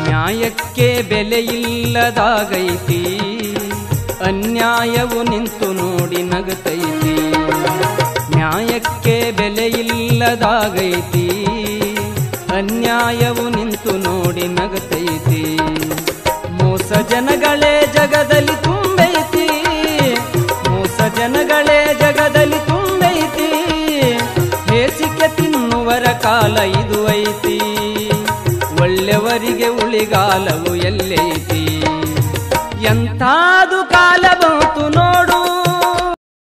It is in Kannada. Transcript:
ನ್ಯಾಯಕ್ಕೆ ಬೆಲೆ ಇಲ್ಲದಾಗೈತಿ ಅನ್ಯಾಯವು ನಿಂತು ನೋಡಿ ನಗತೈತಿ ನ್ಯಾಯಕ್ಕೆ ಬೆಲೆ ಇಲ್ಲದಾಗೈತಿ ಅನ್ಯಾಯವು ನಿಂತು ನೋಡಿ ನಗತೈತಿ ಮೋಸ ಜನಗಳೇ ಜಗದಲ್ಲಿ ತುಂಬೈತಿ ಮೋಸ ಜನಗಳೇ ಜಗದಲ್ಲಿ ತುಂಬೈತಿ ಹೇಸಿಕೆ ತಿನ್ನುವರ ಕಾಲ ಇದು ಐತಿ ಒಳ್ಳೆಯವರಿಗೆ ಉಳಿಗಾಲವು ಎಲ್ಲೈತಿ ಎಂತಾದು ಕಾಲ ಬಂತು ನೋಡು